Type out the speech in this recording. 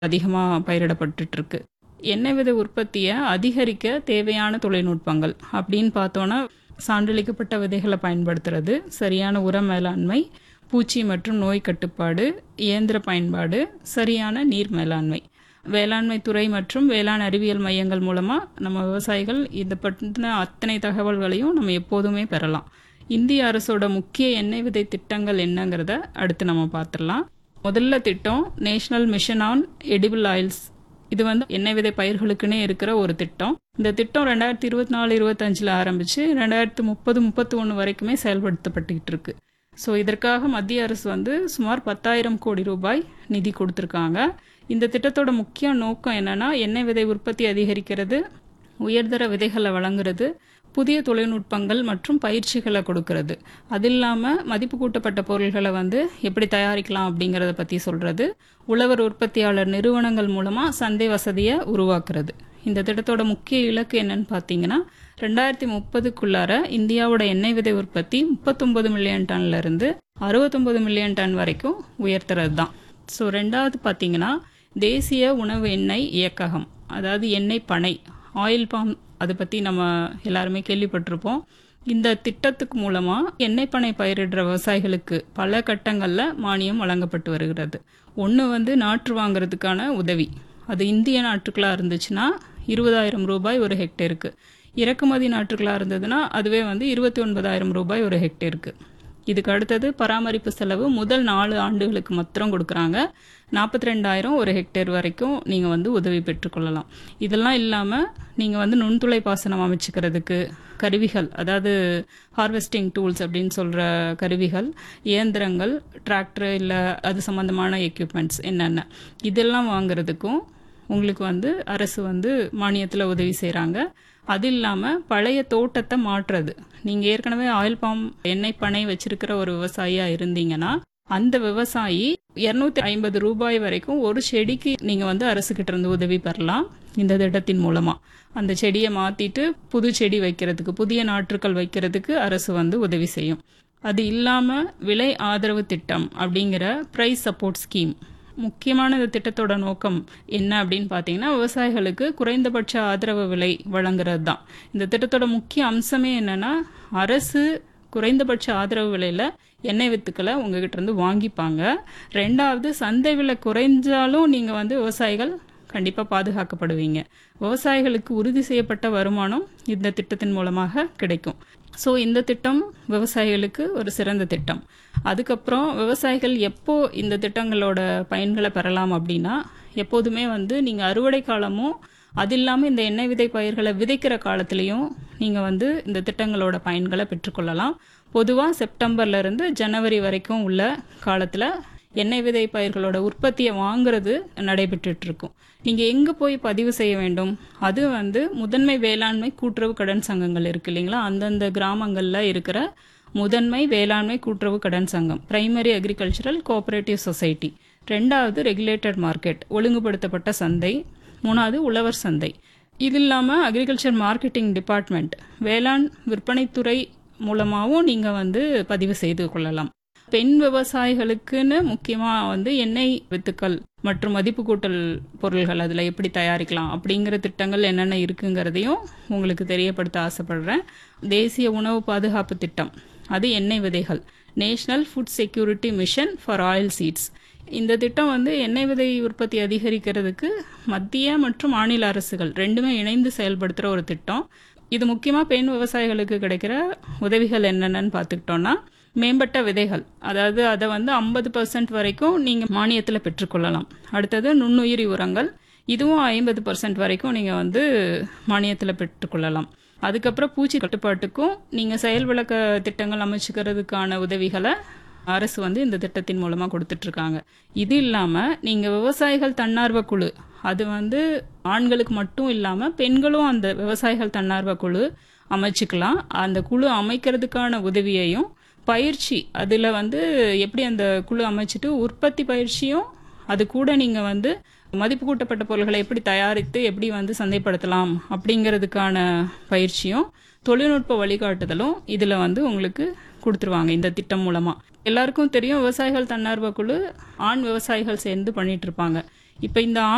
அதிகமாக பயிரிடப்பட்டுட்டு இருக்கு எண்ணெய் விதை உற்பத்தியை அதிகரிக்க தேவையான தொழில்நுட்பங்கள் அப்படின்னு பார்த்தோன்னா சான்றளிக்கப்பட்ட விதைகளை பயன்படுத்துறது சரியான உர மேலாண்மை பூச்சி மற்றும் நோய் கட்டுப்பாடு இயந்திர பயன்பாடு சரியான நீர் மேலாண்மை வேளாண்மை துறை மற்றும் வேளாண் அறிவியல் மையங்கள் மூலமாக நம்ம விவசாயிகள் இதை பற்றின அத்தனை தகவல்களையும் நம்ம எப்போதுமே பெறலாம் இந்திய அரசோட முக்கிய எண்ணெய் விதை திட்டங்கள் என்னங்கிறத அடுத்து நம்ம பார்த்துடலாம் முதல்ல திட்டம் national mission on edible oils இது வந்து எண்ணெய் விதை பயிர்களுக்குன்னே இருக்கிற ஒரு திட்டம் இந்த திட்டம் ரெண்டாயிரத்தி இருபத்தி நாலு இருபத்தஞ்சில் ஆரம்பித்து ரெண்டாயிரத்து முப்பது முப்பத்தி ஒன்று வரைக்குமே செயல்படுத்தப்பட்டுக்கிட்டு இருக்கு ஸோ இதற்காக மத்திய அரசு வந்து சுமார் பத்தாயிரம் கோடி ரூபாய் நிதி கொடுத்துருக்காங்க இந்த திட்டத்தோட முக்கிய நோக்கம் என்னன்னா எண்ணெய் விதை உற்பத்தி அதிகரிக்கிறது உயர்தர விதைகளை வழங்குறது புதிய தொழில்நுட்பங்கள் மற்றும் பயிற்சிகளை கொடுக்கறது அது இல்லாமல் மதிப்பு கூட்டப்பட்ட பொருள்களை வந்து எப்படி தயாரிக்கலாம் அப்படிங்கிறத பற்றி சொல்கிறது உழவர் உற்பத்தியாளர் நிறுவனங்கள் மூலமாக சந்தை வசதியை உருவாக்குறது இந்த திட்டத்தோட முக்கிய இலக்கு என்னன்னு பார்த்தீங்கன்னா ரெண்டாயிரத்தி முப்பதுக்குள்ளார இந்தியாவோட எண்ணெய் விதை உற்பத்தி முப்பத்தொம்பது மில்லியன் டன்ல இருந்து அறுபத்தொம்பது மில்லியன் டன் வரைக்கும் உயர்த்துறது தான் ஸோ ரெண்டாவது பார்த்தீங்கன்னா தேசிய உணவு எண்ணெய் இயக்ககம் அதாவது எண்ணெய் பனை ஆயில் பாம் அதை பற்றி நம்ம எல்லாருமே கேள்விப்பட்டிருப்போம் இந்த திட்டத்துக்கு மூலமாக எண்ணெய் பனை பயிரிடுற விவசாயிகளுக்கு பல கட்டங்களில் மானியம் வழங்கப்பட்டு வருகிறது ஒன்று வந்து நாற்று வாங்குறதுக்கான உதவி அது இந்திய நாற்றுக்களாக இருந்துச்சுன்னா இருபதாயிரம் ரூபாய் ஒரு ஹெக்டேருக்கு இறக்குமதி நாற்றுக்களாக இருந்ததுன்னா அதுவே வந்து இருபத்தி ஒன்பதாயிரம் ரூபாய் ஒரு ஹெக்டேருக்கு இதுக்கு அடுத்தது பராமரிப்பு செலவு முதல் நாலு ஆண்டுகளுக்கு மாத்திரம் கொடுக்குறாங்க நாற்பத்தி ரெண்டாயிரம் ஒரு ஹெக்டேர் வரைக்கும் நீங்கள் வந்து உதவி பெற்றுக்கொள்ளலாம் இதெல்லாம் இல்லாமல் நீங்கள் வந்து நுண்துளை பாசனம் அமைச்சுக்கிறதுக்கு கருவிகள் அதாவது ஹார்வெஸ்டிங் டூல்ஸ் அப்படின்னு சொல்கிற கருவிகள் இயந்திரங்கள் டிராக்டர் இல்லை அது சம்மந்தமான எக்யூப்மெண்ட்ஸ் என்னென்ன இதெல்லாம் வாங்குறதுக்கும் உங்களுக்கு வந்து அரசு வந்து மானியத்தில் உதவி செய்கிறாங்க அது இல்லாமல் பழைய தோட்டத்தை மாற்றுறது நீங்கள் ஏற்கனவே ஆயில் பாம் எண்ணெய் பனை வச்சிருக்கிற ஒரு விவசாயியாக இருந்தீங்கன்னா அந்த விவசாயி இரநூத்தி ஐம்பது ரூபாய் வரைக்கும் ஒரு செடிக்கு நீங்கள் வந்து அரசுக்கிட்ட இருந்து உதவி பெறலாம் இந்த திட்டத்தின் மூலமாக அந்த செடியை மாற்றிட்டு புது செடி வைக்கிறதுக்கு புதிய நாற்றுக்கள் வைக்கிறதுக்கு அரசு வந்து உதவி செய்யும் அது இல்லாமல் விலை ஆதரவு திட்டம் அப்படிங்கிற ப்ரைஸ் சப்போர்ட் ஸ்கீம் முக்கியமான இந்த திட்டத்தோட நோக்கம் என்ன அப்படின்னு பார்த்தீங்கன்னா விவசாயிகளுக்கு குறைந்தபட்ச ஆதரவு விலை வழங்குறது தான் இந்த திட்டத்தோட முக்கிய அம்சமே என்னன்னா அரசு குறைந்தபட்ச ஆதரவு விலையில் எண்ணெய் வித்துக்களை உங்ககிட்ட இருந்து வாங்கிப்பாங்க ரெண்டாவது சந்தை விலை குறைஞ்சாலும் நீங்கள் வந்து விவசாயிகள் கண்டிப்பாக பாதுகாக்கப்படுவீங்க விவசாயிகளுக்கு உறுதி செய்யப்பட்ட வருமானம் இந்த திட்டத்தின் மூலமாக கிடைக்கும் ஸோ இந்த திட்டம் விவசாயிகளுக்கு ஒரு சிறந்த திட்டம் அதுக்கப்புறம் விவசாயிகள் எப்போ இந்த திட்டங்களோட பயன்களை பெறலாம் அப்படின்னா எப்போதுமே வந்து நீங்கள் அறுவடை காலமும் அது இல்லாமல் இந்த எண்ணெய் விதை பயிர்களை விதைக்கிற காலத்துலேயும் நீங்கள் வந்து இந்த திட்டங்களோட பயன்களை பெற்றுக்கொள்ளலாம் பொதுவாக செப்டம்பர்லேருந்து ஜனவரி வரைக்கும் உள்ள காலத்தில் எண்ணெய் விதை பயிர்களோட உற்பத்தியை வாங்குறது நடைபெற்றுட்டு இருக்கும் நீங்கள் எங்கே போய் பதிவு செய்ய வேண்டும் அது வந்து முதன்மை வேளாண்மை கூட்டுறவு கடன் சங்கங்கள் இருக்கு இல்லைங்களா அந்தந்த கிராமங்களில் இருக்கிற முதன்மை வேளாண்மை கூட்டுறவு கடன் சங்கம் பிரைமரி அக்ரிகல்ச்சரல் கோஆபரேட்டிவ் சொசைட்டி ரெண்டாவது ரெகுலேட்டட் மார்க்கெட் ஒழுங்குபடுத்தப்பட்ட சந்தை மூணாவது உழவர் சந்தை இது இல்லாமல் அக்ரிகல்ச்சர் மார்க்கெட்டிங் டிபார்ட்மெண்ட் வேளாண் விற்பனைத்துறை மூலமாகவும் நீங்கள் வந்து பதிவு செய்து கொள்ளலாம் பெண் விவசாயிகளுக்குன்னு முக்கியமாக வந்து எண்ணெய் வித்துக்கள் மற்றும் மதிப்பு கூட்டல் பொருள்கள் அதில் எப்படி தயாரிக்கலாம் அப்படிங்கிற திட்டங்கள் என்னென்ன இருக்குங்கிறதையும் உங்களுக்கு தெரியப்படுத்த ஆசைப்படுறேன் தேசிய உணவு பாதுகாப்பு திட்டம் அது எண்ணெய் விதைகள் national food security mission for oil seeds இந்த திட்டம் வந்து எண்ணெய் விதை உற்பத்தி அதிகரிக்கிறதுக்கு மத்திய மற்றும் மாநில அரசுகள் ரெண்டுமே இணைந்து செயல்படுத்துகிற ஒரு திட்டம் இது முக்கியமாக பெண் விவசாயிகளுக்கு கிடைக்கிற உதவிகள் என்னென்னு பார்த்துக்கிட்டோன்னா மேம்பட்ட விதைகள் அதாவது அதை வந்து ஐம்பது பர்சன்ட் வரைக்கும் நீங்கள் மானியத்தில் பெற்றுக்கொள்ளலாம் அடுத்தது நுண்ணுயிரி உரங்கள் இதுவும் ஐம்பது பர்சன்ட் வரைக்கும் நீங்கள் வந்து மானியத்தில் பெற்றுக்கொள்ளலாம் அதுக்கப்புறம் பூச்சி கட்டுப்பாட்டுக்கும் நீங்கள் செயல் விளக்க திட்டங்கள் அமைச்சுக்கிறதுக்கான உதவிகளை அரசு வந்து இந்த திட்டத்தின் மூலமாக கொடுத்துட்ருக்காங்க இது இல்லாமல் நீங்கள் விவசாயிகள் தன்னார்வ குழு அது வந்து ஆண்களுக்கு மட்டும் இல்லாமல் பெண்களும் அந்த விவசாயிகள் தன்னார்வ குழு அமைச்சுக்கலாம் அந்த குழு அமைக்கிறதுக்கான உதவியையும் பயிற்சி அதில் வந்து எப்படி அந்த குழு அமைச்சிட்டு உற்பத்தி பயிற்சியும் அது கூட நீங்கள் வந்து மதிப்பு கூட்டப்பட்ட பொருள்களை எப்படி தயாரித்து எப்படி வந்து சந்தைப்படுத்தலாம் அப்படிங்கிறதுக்கான பயிற்சியும் தொழில்நுட்ப வழிகாட்டுதலும் இதில் வந்து உங்களுக்கு கொடுத்துருவாங்க இந்த திட்டம் மூலமாக எல்லாருக்கும் தெரியும் விவசாயிகள் தன்னார்வ குழு ஆண் விவசாயிகள் சேர்ந்து பண்ணிட்டு இருப்பாங்க இப்போ இந்த ஆண்